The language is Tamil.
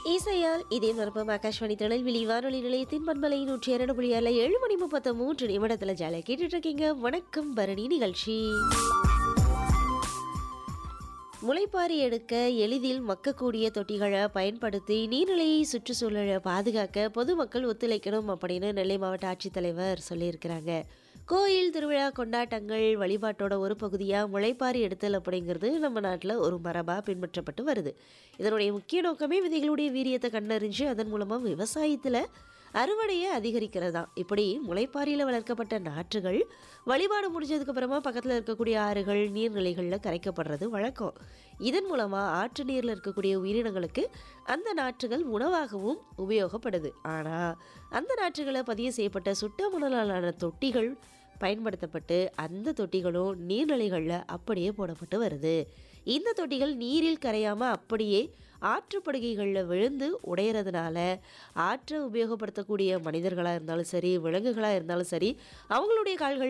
இசையால் இதே மரபம் ஆகாஷ்வாணி திருநெல்வேலி வானொலி நிலையத்தின் பண்பலை நூற்றி இரண்டு புள்ளி ஏழு ஏழு மணி முப்பத்தி மூன்று நிமிடத்தில் ஜாலியாக கேட்டுட்டு இருக்கீங்க வணக்கம் பரணி நிகழ்ச்சி முளைப்பாரி எடுக்க எளிதில் மக்கக்கூடிய தொட்டிகளை பயன்படுத்தி நீர்நிலையை சுற்றுச்சூழலை பாதுகாக்க பொதுமக்கள் ஒத்துழைக்கணும் அப்படின்னு நெல்லை மாவட்ட ஆட்சித்தலைவர் சொல்லியிருக்கிறாங்க கோயில் திருவிழா கொண்டாட்டங்கள் வழிபாட்டோட ஒரு பகுதியாக முளைப்பாரி எடுத்தல் அப்படிங்கிறது நம்ம நாட்டில் ஒரு மரபாக பின்பற்றப்பட்டு வருது இதனுடைய முக்கிய நோக்கமே விதைகளுடைய வீரியத்தை கண்டறிஞ்சு அதன் மூலமாக விவசாயத்தில் அறுவடையை அதிகரிக்கிறது தான் இப்படி முளைப்பாரியில் வளர்க்கப்பட்ட நாற்றுகள் வழிபாடு முடிஞ்சதுக்கு அப்புறமா பக்கத்தில் இருக்கக்கூடிய ஆறுகள் நீர்நிலைகளில் கரைக்கப்படுறது வழக்கம் இதன் மூலமாக ஆற்று நீரில் இருக்கக்கூடிய உயிரினங்களுக்கு அந்த நாற்றுகள் உணவாகவும் உபயோகப்படுது ஆனால் அந்த நாற்றுகளை பதிவு செய்யப்பட்ட சுட்ட மணலாலான தொட்டிகள் பயன்படுத்தப்பட்டு அந்த தொட்டிகளும் நீர்நிலைகளில் அப்படியே போடப்பட்டு வருது இந்த தொட்டிகள் நீரில் கரையாமல் அப்படியே ஆற்றுப்படுகைகளில் விழுந்து உடையிறதுனால ஆற்றை உபயோகப்படுத்தக்கூடிய மனிதர்களாக இருந்தாலும் சரி விலங்குகளாக இருந்தாலும் சரி அவங்களுடைய கால்கள்